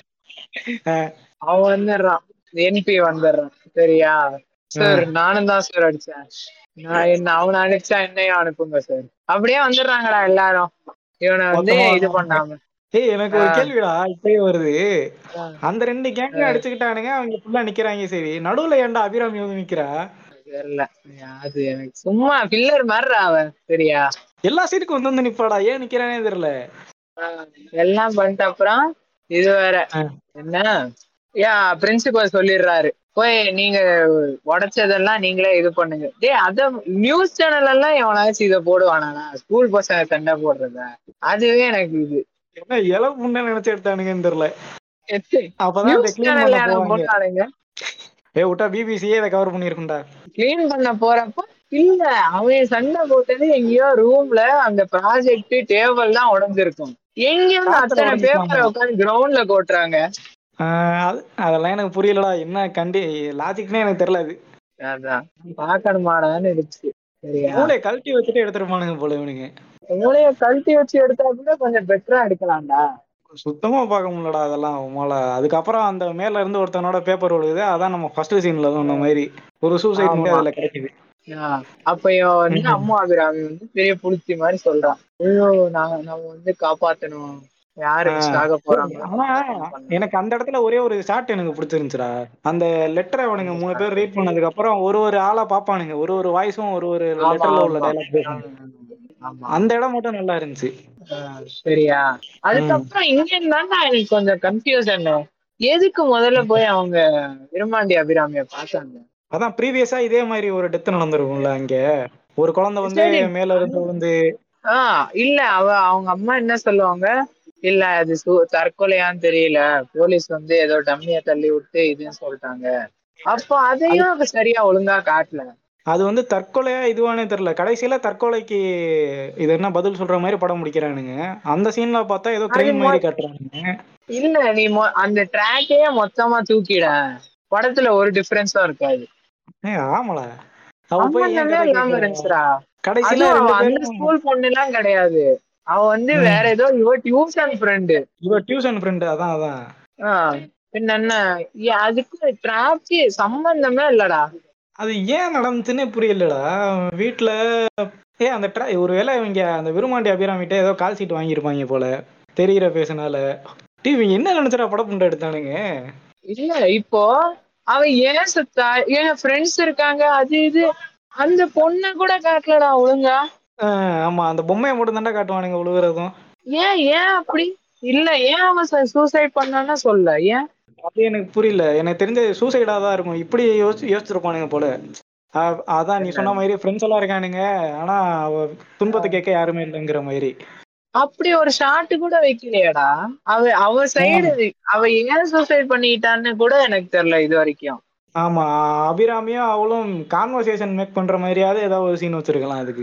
அஹ், அவன் வந்துடுறான் என்பி வந்துடுறான் சரியா சார் நானும் தான் சார் அடிச்சேன் நான் என்ன அவனை அனுப்பிச்சா என்னையும் அனுப்புங்க சார் அப்படியே வந்துடுறாங்கடா எல்லாரும் இவனை வந்து மொத்தமா இது பண்ணாம ஏய் எனக்கு ஒரு கேள்விடா இப்பயே வருது ஆ. அந்த ரெண்டு கேங்க அடிச்சுக்கிட்டானுங்க அவங்க ஃபுல்லா நிக்கிறாங்க சரி நடுவுல ஏன்டா அபிராமி வந்து நிக்கிறா தெரியல அது எனக்கு சும்மா பில்லர் மாதிரிடா அவன் சரியா எல்லா சீட்டுக்கும் வந்து வந்து நிப்பாடா ஏன் நிக்கிறானே தெரியல எல்லாம் பண்ணிட்ட அப்புறம் இது வேற ஆ. என்ன யா பிரின்சிபல் சொல்லிடுறாரு போய் நீங்க உடைச்சதெல்லாம் நீங்களே இது பண்ணுங்க டேய் அத நியூஸ் சேனல் எல்லாம் எவனாச்சும் இதை போடுவானா ஸ்கூல் பசங்க சண்டை போடுறத அதுவே எனக்கு இது என்ன இளவு முன்ன நினைச்சு எடுத்தானுங்கன்னு தெரியல அப்பதான் அதை நியூஸ் க்ளீன் சேனல்ல பண்ண எனக்கு போவாங்க போட்டானுங்க ஏ விட்டா பிபிசியே இதை கவர் பண்ணிருக்கும்டா கிளீன் பண்ண போறப்ப இல்ல அவன் சண்டை போட்டது எங்கேயோ ரூம்ல அந்த ப்ராஜெக்ட் டேபிள் தான் உடைஞ்சிருக்கும் எங்க இருந்து காத்துல அத்தனை உடைஞ்சிருக்காமா. பேப்பரை உட்காந்து கிரவுண்ட்ல கொட்டுறாங்க ஆஹ் அது- அதெல்லாம் எனக்கு புரியலடா என்ன கண்டி லாஜிக்னே எனக்கு தெரியல அது அதான் பாக்கணுமாடான்னு இருந்துச்சு சரியா மூளையை கழட்டி வச்சுட்டு எடுத்துருப்பானுங்க போல இவனுங்க மூளைய கழட்டி வச்சு எடுத்தா கூட கொஞ்சம் பெட்டரா எடுக்கலாம்டா சுத்தமா பார்க்க முடியலடா அதெல்லாம் மூளை அதுக்கப்புறம் அந்த மேல இருந்து ஒருத்தனோட பேப்பர் விழுகுது அதான் நம்ம ஃபர்ஸ்ட் சீன்ல சொன்ன மாதிரி ஒரு சூசைட் ஆமா. வந்து அதுல கிடைக்குது ஆஹ் அப்ப இவன் வந்து அம்மா அபிராமி வந்து பெரிய புளுத்தி மாதிரி சொல்றான் ஐயோ நாங்க நம்ம வந்து காப்பாத்தணும் யாரு ஆஹ் சாக போறாங்க ஆனா எனக்கு அந்த இடத்துல ஒரே ஒரு ஷாட் எனக்கு பிடிச்சிருந்துச்சுடா அந்த லெட்டரை அவனுங்க மூணு பேர் ரீட் பண்ணதுக்கு அப்புறம் ஒரு ஒரு ஆளா பாப்பானுங்க ஒரு ஒரு வாய்ஸும் ஒரு ஒரு ஆமா, லெட்டர்ல உள்ள ஆமா. டைலாக் பேசுவாங்க ஆமா அந்த இடம் மட்டும் நல்லா இருந்துச்சு ஆஹ் சரியா அதுக்கப்புறம் இங்க இருந்தாண்டா எனக்கு கொஞ்சம் கன்ஃபியூஷன் எதுக்கு முதல்ல போய் அவங்க விரும்மாண்டி அபிராமிய பார்த்தாங்க அதான் ப்ரீவியஸா இதே மாதிரி ஒரு டெத் நடந்திருக்கும்ல அங்க ஒரு குழந்தை வந்து சரி. மேல இருந்து வந்து ஆஹ் இல்ல அவ அவங்க அம்மா என்ன சொல்லுவாங்க இல்ல அது சு- தற்கொலையான்னு தெரியல போலீஸ் வந்து ஏதோ டம்மிய தள்ளி விட்டு இதுன்னு சொல்லிட்டாங்க அப்போ அதையும் அவ சரியா ஒழுங்கா காட்டல அது வந்து தற்கொலையா இதுவானே தெரியல கடைசியில தற்கொலைக்கு இது என்ன பதில் சொல்ற மாதிரி படம் முடிக்கிறானுங்க அந்த சீன்ல பார்த்தா ஏதோ கிரைம் அது மாதிரி காட்டுறானுங்க இல்ல நீ மொ- அந்த ட்ராக்கே மொத்தமா தூக்கிட படத்துல ஒரு டிஃபரன்ஸும் இருக்காது ஏய், ஆமாடா அவ போய் ஏன் சம்பந்தமே கதை இல்லாம கேட்கறா? இருந்துச்சுடா கடைசியில அதுவும் ரெண்டு அவ அந்த பேரும் ஸ்கூல் பொண்ணு எல்லாம் கிடையாது அவ வந்து ம். வேற ஏதோ இவ டியூஷன் ஃப்ரெண்டு இவ டியூஷன் ஃப்ரெண்டு அதான் அதான் பின்ன என்ன ஏ- அதுக்கு டிராப்க்கு சம்பந்தமே இல்லடா அது ஏன் நடந்துச்சுன்னே புரியலடா வீட்டுல ஏ அந்த ட்ரா ஒருவேளை இவங்க அந்த விருமாண்டி அபிராமிட்ட ஏதோ கால் சீட் வாங்கியிருப்பாங்க போல தெரிகிற பேசுனால டீ இவங்க என்ன நினைச்சா படப்புண்டை எடுத்தானுங்க இல்ல இப்போ அவ ஏன் சுத்தா ஏன் ஃப்ரெண்ட்ஸ் இருக்காங்க அது இது அந்த பொண்ணை கூட காட்டலடா ஒழுங்கா ஆஹ் ஆமா அந்த பொம்மையை மட்டும் தாண்டா காட்டுவானுங்க உழுகுறதும் ஏன் ஏன் அப்படி இல்ல ஏன் அவன் சூசைட் பண்ணான்னு சொல்ல ஏன் அது எனக்கு புரியல எனக்கு தெரிஞ்ச சூசைடா தான் இருக்கும் இப்படி யோசிச்சு யோசிச்சிருப்பானுங்க போல அ- அதான் நீ சொன்ன மாதிரி ஃப்ரெண்ட்ஸ் எல்லாம் இருக்கானுங்க ஆனா அவ துன்பத்தை கேட்க யாருமே இல்லைங்கிற மாதிரி அப்படி ஒரு ஷாட் கூட வைக்கலையேடா அவ அவ சைடு அவ ஏன் சூசைட் பண்ணிட்டான்னு கூட எனக்கு தெரியல இது வரைக்கும் ஆமா அபிராமியும் அவளும் கான்வர்சேஷன் மேக் பண்ற மாதிரியாவது ஏதாவது ஒரு சீன் வச்சிருக்கலாம் அதுக்கு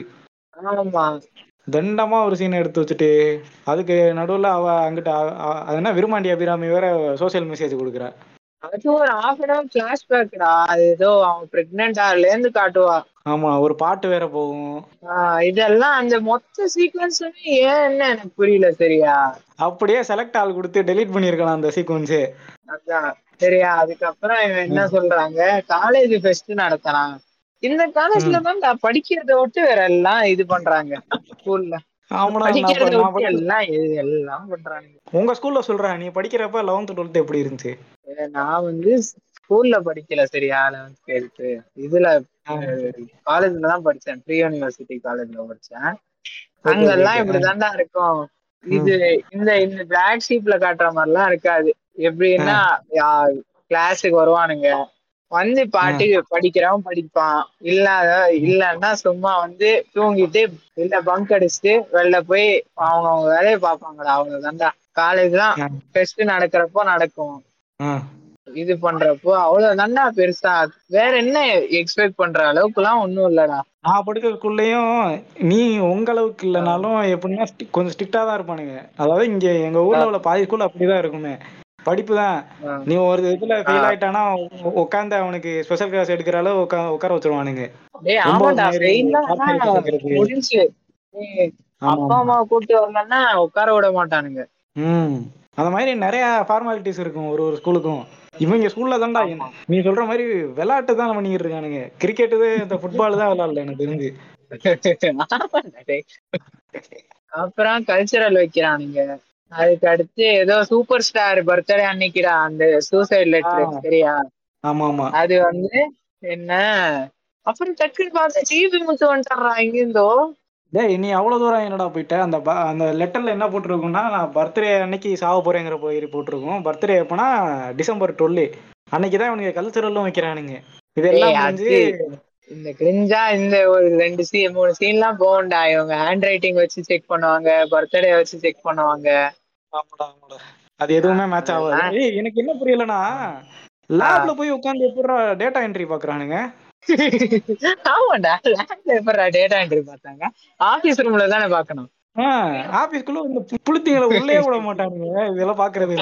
ஆமா தண்டமா ஒரு சீன் எடுத்து வச்சுட்டு அதுக்கு நடுவுல அவ அங்கிட்ட அ- அ- அது என்ன விருமாண்டி அபிராமி வேற சோஷியல் மெசேஜ் கொடுக்குறா அது ஒரு ஹாஃப் அன் அவர் பிளாஷ்பேக்டா அது ஏதோ அவன் பிரெக்னென்ட் ஆகல இருந்து காட்டுவா ஆமா ஒரு பாட்டு வேற போகும் ஆஹ் இதெல்லாம் அந்த மொத்த சீக்வன்ஸுமே ஏன்னு எனக்கு புரியல சரியா அப்படியே செலக்ட் ஆள் கொடுத்து டெலீட் பண்ணிருக்கலாம் அந்த சீக்வன்ஸே அதான் சரியா அதுக்கப்புறம் இவன் என்ன சொல்றாங்க காலேஜ் ஃபெஸ்ட் நடத்தலாம் இந்த காலேஜ்ல தான் நான் படிக்கிறத விட்டு வேற எல்லாம் இது பண்றாங்க ஸ்கூல்ல ஆமாடா நான் படிக்கிறத ப- நான் விட்டு படிச்ச- எல்லாம் இது- எல்லாம் பண்றாங்க உங்க ஸ்கூல்ல சொல்றேன் நீ படிக்கிறப்ப லெவன்த் டுவெல்த் எப்படி இருந்துச்சு ஏ, நான் வந்து ஸ்கூல்ல படிக்கல சரியா லெவன்த் டுவெல்த் இதுல காலேஜ்ல தான் படிச்சேன் ப்ரீ யூனிவர்சிட்டி காலேஜ்ல படிச்சேன் ஓகே ஓகே அங்கெல்லாம் ஓகே இப்படி தாண்டா இருக்கும் இது இந்த இந்த பிளாக் ஷீப்ல காட்டுற மாதிரிலாம் இருக்காது எப்படின்னா கிளாஸுக்கு வருவானுங்க வந்து பாட்டு படிக்கிறவன் படிப்பான் இல்லாத இல்லன்னா சும்மா வந்து தூங்கிட்டு இல்ல பங்க் அடிச்சுட்டு வெளில போய் அவங்க அவங்க வேலையை பார்ப்பாங்கடா அவங்க தாண்டா காலேஜ்லாம் டெஸ்ட் நடக்கிறப்போ நடக்கும் ஆ இது பண்றப்போ அவ்வளவு தாண்டா பெருசா வேற என்ன எக்ஸ்பெக்ட் பண்ற அளவுக்கு எல்லாம் ஒண்ணும் இல்லடா நான் படிக்கிறதுக்குள்ளேயும் நீ உங்க அளவுக்கு இல்லைனாலும் எப்படின்னா sti- கொஞ்சம் ஸ்ட்ரிக்டா தான் இருப்பானுங்க அதாவது இங்க எங்க ஊர்ல உள்ள பாதி ஸ்கூல் அப்படிதான் இருக்குமே படிப்பு தான் ஆ. நீ ஒரு இதுல ஃபெயில் ஆயிட்டானா உ- உட்காந்து அவனுக்கு ஸ்பெஷல் கிளாஸ் எடுக்கிற அளவு உட்கா- உட்கார வச்சிருவானுங்க டேய் ரொம்ப ஒரு ஆமாடா மாதிரி ஃபெயில்னா கார்ப்பரேட் கேக்குறது. முடிஞ்சு ஏய், ஆமா அப்பா அம்மா கூப்பிட்டு வரலன்னா உட்கார விட மாட்டானுங்க ம் அந்த மாதிரி நிறைய ஃபார்மாலிட்டிஸ் இருக்கும் ஒரு ஒரு ஸ்கூலுக்கும் இவங்க ஸ்கூல்ல தான்டா ஆமா. நீ சொல்ற மாதிரி விளையாட்டு தான் பண்ணிட்டு இருக்கானுங்க கிரிக்கெட் இந்த ஃபுட்பால் தான் விளையாடல எனக்கு தெரிஞ்சு ஆமாண்டா டேய். அப்புறம் கல்ச்சரல் வைக்கிறானுங்க அதுக்கு அடுத்து ஏதோ சூப்பர் ஸ்டார் பர்த்டே அன்னைக்குடா அந்த சூசைட் லெட்டர் ஆ. சரியா ஆமா ஆமா அது வந்து என்ன அப்புறம் டக்குன்னு பார்த்து ஜிபி முத்து வந்துடுறா இங்கிருந்தோ டேய் நீ அவ்வளவு தூரம் என்னடா போயிட்ட அந்த ப- அந்த லெட்டர்ல என்ன போட்டிருக்கும்னா நான் பர்த்டே அன்னைக்கு சாவ போறேங்கிற போய் போட்டிருக்கோம் பர்த்டே எப்பனா டிசம்பர் டுவெல் அன்னைக்கு தான் இவனுக்கு கல்ச்சரலும் வைக்கிறானுங்க இதெல்லாம் ஏய், முடிஞ்சு அது இந்த கிரிஞ்சா இந்த ஒரு ரெண்டு சீ மூணு சீன்லாம் போகண்டா இவங்க ஹேண்ட் ரைட்டிங் வச்சு செக் பண்ணுவாங்க பர்த்டே வச்சு செக் பண்ணுவாங்க ஆமாடா ஆமாடா அது எதுவுமே மேட்ச் ஆகாது அதெல்லாம் ஏய் எனக்கு என்ன புரியலனா லேப்ல போய் உட்கார்ந்து எப்படிடா டேட்டா என்ட்ரி பாக்குறானுங்க ஆமாண்டா லேப்ல எப்படா டேட்டா என்ட்ரி பார்த்தாங்க ஆபீஸ் ரூம்ல தானே பார்க்கணும் ஆபீஸ்க்குள்ள இந்த பு- புளுத்திங்களை உள்ளே விட மாட்டானுங்க இதெல்லாம் பாக்குறது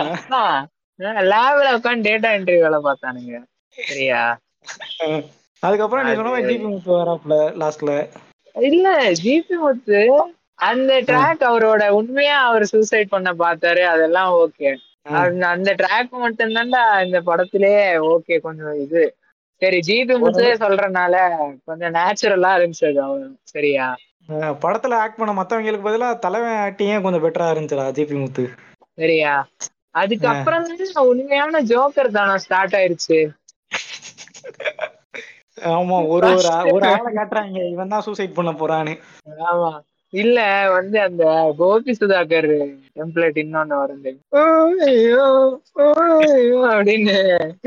லேப்ல உட்காந்து டேட்டா என்ட்ரி வேலை பார்த்தானுங்க சரியா அதுக்கப்புறம் நீ அது- சொன்ன மாதிரி ஜிபி முத்து வராப்ல லாஸ்ட்ல இல்ல ஜிபி முத்து அந்த ட்ராக் அவரோட உண்மையா அவர் சூசைட் பண்ண பார்த்தாரு அதெல்லாம் ஓகே அந்த அந்த ட்ராக் மட்டும் தான்டா இந்த படத்திலே ஓகே கொஞ்சம் இது சரி ஜிபி முத்து சொல்றனால கொஞ்சம் நேச்சுரலா இருந்துச்சு அது அவரு சரியா அஹ் படத்துல ஆக்ட் பண்ண மத்தவங்களுக்கு பதிலா தலைவன் ஆக்டிங்கே கொஞ்சம் பெட்டரா இருந்துச்சுடா ஜிபி முத்து சரியா அதுக்கப்புறம் தான் உண்மையான ஜோக்கர் தானே ஸ்டார்ட் ஆயிருச்சு ஆமா ஒரு ஒரு ஆ- ஒரு ஆளை காட்டுறாங்க இவன் தான் சூசைட் பண்ண போறான்னு ஆமா இல்ல வந்து அந்த கோபி சுதாகர் டெம்ப்ளேட் இன்னொன்னு வருது ஐயோ, ஐயோ அப்படின்னு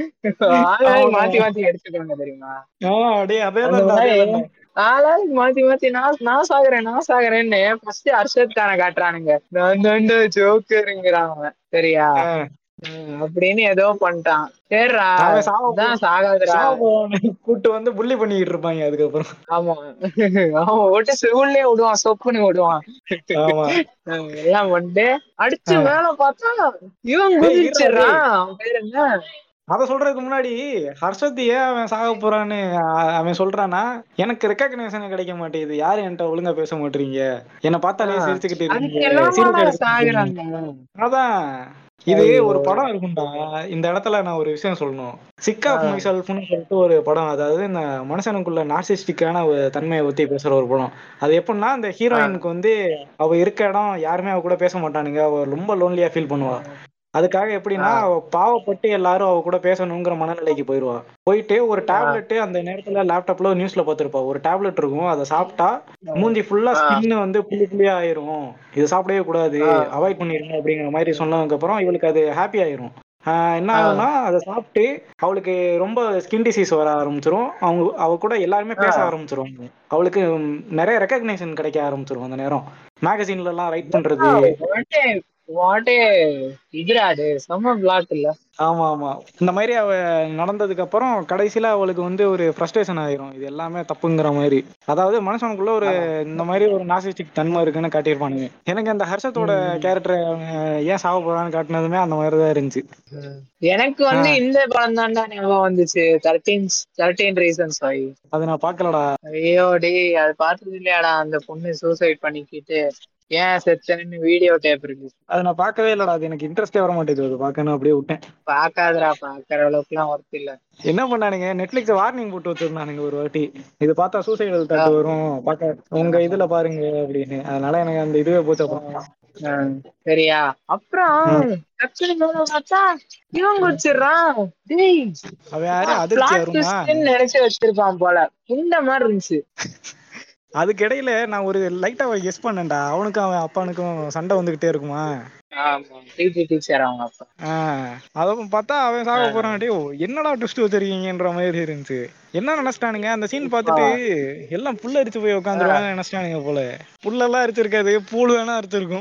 ஆளாளுக்கு மாத்தி மாத்தி எடுத்துக்கோங்க தெரியுமா ஆஹ் அப்படியே அதே அந்த தான் மாதிரி ஆளாளுக்கு மாத்தி மாத்தி நான் நான் சாகுறேன் நான் சாகுறேன்னு ஃபர்ஸ்ட் அர்ஷத் கான காட்டுறானுங்க நான் தாண்டா ஜோக்கருங்கிறான் அவன். சரியா ஹம், அப்படின்னு ஏதோ பண்ணிட்டான் சரிடா அவன் சாவ அதான் சாகாதுடா கூட்டு வந்து புள்ளி பண்ணிக்கிட்டு இருப்பாங்க அதுக்கப்புறம் ஆமா அவன் ஓட்டு சிவுள்ளே விடுவான் சொப்புன்னு விடுவான் ஆமா ஹம், எல்லாம் பண்ணிட்டு அடிச்சு ஆ. மேல பார்த்தா இவன் டேய், இருடா, குதிச்சிடுறான் அவன் பேர் என்ன அத சொல்றதுக்கு முன்னாடி ஹர்ஷத் ஏன் அவன் சாக போறான்னு அ- அவன் சொல்றானா எனக்கு ரெக்கக்னேஷன் கிடைக்க மாட்டேங்குது யாரும் என்கிட்ட ஒழுங்கா பேச மாட்டீங்க என்ன பார்த்தாலே ஆ. சிரிச்சுக்கிட்டு அதுக்கு இருக்கீங்க எல்லாம் serious எடுத்துக்கிட்டு இருக்கீங்க. சாகுறாங்க அதான் இது ஐயோ. ஒரு படம் இருக்கும்டா இந்த இடத்துல நான் ஒரு விஷயம் சொல்லணும் சிக் ஆஃப் ஆ. மை செல்ஃப்னு சொல்லிட்டு ஒரு படம் அதாவது இந்த மனுஷனுக்குள்ள நார்சிஸ்டிக்கான ஒரு தன்மையை பத்தி பேசுற ஒரு படம் அது எப்படின்னா அந்த ஹீரோயினுக்கு வந்து அவ இருக்க இடம் யாருமே அவ கூட பேச மாட்டானுங்க அவ ரொம்ப லோன்லியா ஃபீல் பண்ணுவா அதுக்காக எப்படின்னா ஆ. அவ பாவப்பட்டு எல்லாரும் அவ கூட பேசணுங்கிற மனநிலைக்கு போயிருவா போயிட்டு ஒரு டேப்லெட் அந்த நேரத்துல லேப்டாப்ல நியூஸ்ல பார்த்திருப்பா ஒரு டேப்லெட் இருக்கும் அதை சாப்பிட்டா மூஞ்சி ஃபுல்லா ஆ. ஸ்கின் வந்து புள்ளி புள்ளியா ஆயிரும் இது சாப்பிடவே கூடாது ஆ. அவாய்ட் பண்ணிருங்க அப்படிங்கிற மாதிரி சொன்னதுக்கு அப்புறம் இவளுக்கு அது ஹாப்பி ஆயிரும் ஆஹ் என்ன ஆ. ஆகும்னா அதை சாப்பிட்டு அவளுக்கு ரொம்ப ஸ்கின் டிசீஸ் வர ஆரம்பிச்சிரும் அவங்க அவ கூட எல்லாருமே பேச ஆ. ஆரம்பிச்சிருவாங்க அவளுக்கு ம், நிறைய ரெக்கக்னேஷன் கிடைக்க ஆரம்பிச்சிரும் அந்த நேரம் மேகசின்ல எல்லாம் ரைட் பண்றது வாட்டே வாட்டே இதுடா அது செம்ம பிளாக் இல்ல ஆமா ஆமா இந்த மாதிரி அவ நடந்ததுக்கு அப்புறம் கடைசியில அவளுக்கு வந்து ஒரு ஃப்ரஸ்ட்ரேஷன் ஆயிரும் இது எல்லாமே தப்புங்கிற மாதிரி அதாவது மனுஷனுக்குள்ள ஒரு இந்த மாதிரி ஒரு நாசிஸ்டிக் தன்மை இருக்குன்னு காட்டியிருப்பானுங்க எனக்கு அந்த ஹர்ஷத்தோட ம். கேரக்டர் ஏன் சாவ போறான்னு காட்டினதுமே அந்த மாதிரி தான் இருந்துச்சு எனக்கு வந்து இந்த படம் தான்டா ஞாபகம் வந்துச்சு தேர்ட்டீன் தேர்ட்டீன் ரீசன்ஸ் ஆகி அதை நான் பார்க்கலடா ஐயோ டேய் அது பார்த்தது இல்லையாடா அந்த பொண்ணு சூசைட் பண்ணிக்கிட்டு ஏன் செத்தேன்னு வீடியோ டேப் இருக்கு அதை நான் பார்க்கவே இல்லடா அது எனக்கு இன்ட்ரெஸ்டே வர மாட்டேங்குது அது பார்க்கணும் அப்படியே விட்டேன் பாக்காதடா பாக்குற அளவுக்கு எல்லாம் ஒர்த் இல்ல என்ன பண்ணானுங்க நெட்ஃபிளிக்ஸ் வார்னிங் போட்டு வச்சிருந்தானுங்க ஒரு வாட்டி இது பார்த்தா சூசைடல் தாட் வரும் பார்க்க உங்க இதுல பாருங்க அப்படின்னு அதனால எனக்கு அந்த இதுவே போச்சு அப்புறம் ஆஹ் சரியா அப்புறம் டக்குனு மேல பார்த்தா இவன் குச்சிடுறான் டேய் அவன் யாரு அதிர்ச்சி plot வருமா twist ன்னு நினைச்சு வச்சிருப்பான் போல இந்த மாதிரி இருந்துச்சு அதுக்கு இடையில நான் ஒரு லைட்டா கெஸ் பண்ணேன்டா அவனுக்கும் அவன் அப்பானுக்கும் சண்டை வந்துகிட்டே இருக்குமா ஆமா பிடி டீச்சர் அவங்க அப்பா ஆஹ் அதவும் பார்த்தா அவன் சாக போறான் டேய் என்னடா ட்விஸ்ட் வச்சிருக்கீங்கன்ற மாதிரி இருந்துச்சு என்ன நினைச்சிட்டானுங்க அந்த சீன் பார்த்துட்டு எல்லாம் புல்ல அரிச்சு போய் உட்காந்துருவாங்க நினைச்சிட்டானுங்க போல புல்லெல்லாம் அரிச்சிருக்காது பூல் வேணா அரிச்சிருக்கும்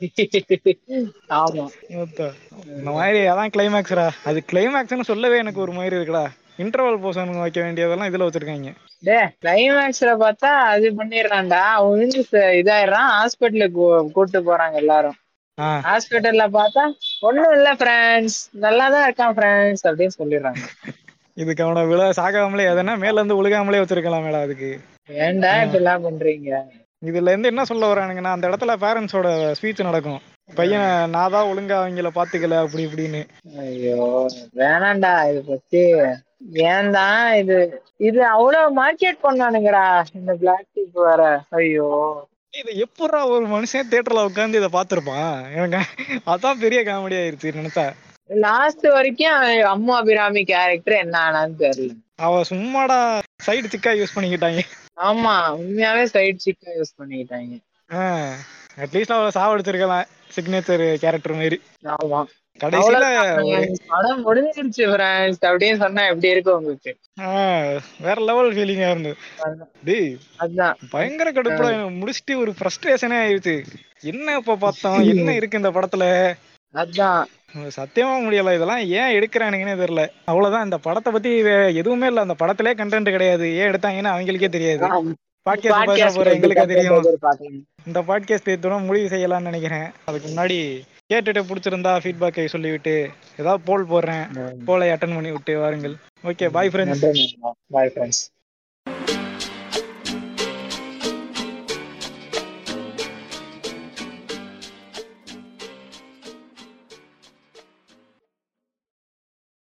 ஆமா மொத்தம். இந்த மாதிரி அதான் கிளைமேக்ஸ்ரா அது கிளைமேக்ஸ்னு சொல்லவே எனக்கு ஒரு மாதிரி இருக்குடா இன்டர்வல் போர்ஷன் வைக்க வேண்டியதெல்லாம் இதுல வச்சிருக்காங்க டே கிளைமேக்ஸ்ல பார்த்தா அது பண்ணிடுறான்டா உழுந்து ச- இதாயிடுறான் ஹாஸ்பிட்டலுக்கு கூட்டு போறாங்க எல்லாரும் ஆ ஹாஸ்பிட்டல்ல பார்த்தா ஒண்ணும் இல்ல ஃப்ரெண்ட்ஸ் நல்லா தான் இருக்கான் ஃப்ரெண்ட்ஸ் அப்படின்னு சொல்லிடுறாங்க இதுக்கு அவனை விழ சாகாமலே எதனா மேல இருந்து ஒழுகாமலே வச்சிருக்கலாம் மேல அதுக்கு ஏன்டா இப்படிலாம் பண்றீங்க இதுல இருந்து என்ன சொல்ல வரானுங்கன்னா அந்த இடத்துல பேரண்ட்ஸோட ஸ்பீச் நடக்கும் பையன் நான் தான் ஒழுங்கா அவங்கள பாத்துக்கல அப்படி இப்படின்னு ஐயோ வேணாம்டா இது பத்தி ஏன்தான் இது இது அவ்வளவு மார்க்கெட் பண்ணானுங்கடா இந்த பிளாக் டீப் வேற ஐயோ இது எப்படா ஒரு மனுஷன் தியேட்டர்ல உட்காந்து இதை பாத்திருப்பான் எனக்கு அதான் பெரிய காமெடி ஆயிருச்சு நினைச்சா லாஸ்ட் வரைக்கும் அவன் அம்மா அபிராமி கேரக்டர் என்ன ஆனான்னு தெரியல அவ சும்மாடா சைடு சிக்கா யூஸ் பண்ணிக்கிட்டாங்க ஆமா உண்மையாவே சைட் சிக்கா யூஸ் பண்ணிக்கிட்டாங்க அட்லீஸ்ட் அவளை சாவடிச்சிருக்கலாம் சிக்னேச்சர் கேரக்டர் மாதிரி ஆமா கடைசியில அவ்வளவுதான் ஒரு friends. படம் முடிஞ்சிருச்சு ஃப்ரெண்ட்ஸ் அப்படின்னு சொன்னா எப்படி இருக்கும் உங்களுக்கு ஆஹ் வேற லெவல் ஃபீலிங்கா இருந்தது டேய் அதுதான் பயங்கர கடுப்புல எனக்கு முடிச்சுட்டு ஒரு ஃப்ரஸ்ட்ரேஷனே ஆயிடுச்சு என்ன இப்ப பார்த்தோம் என்ன இருக்கு இந்த படத்துல அதுதான் சத்தியமா முடியல இதெல்லாம் ஏன் எடுக்கிறானுங்கன்னே தெரியல அவ்வளவுதான் இந்த படத்தை பத்தி வே- எதுவுமே இல்ல அந்த படத்திலே கண்டென்ட் கிடையாது ஏன் எடுத்தாங்கன்னு அவங்களுக்கே தெரியாது பாட்காஸ்ட் பேச Podcast போற எங்களுக்கு தெரியும் எதிர்பார்க்கணும். இந்த பாட்காஸ்ட் இதோட முடிவு செய்யலாம்னு நினைக்கிறேன் அதுக்கு முன்னாடி கேட்டுட்டு பிடிச்சிருந்தா ஃபீட்பேக்கை சொல்லிவிட்டு ஏதாவது போல் போடுறேன் போலை அட்டன் பண்ணி விட்டு வாருங்கள் ஓகே பாய் ஃப்ரெண்ட்ஸ் நன்றி பாய் ஃப்ரெண்ட்ஸ்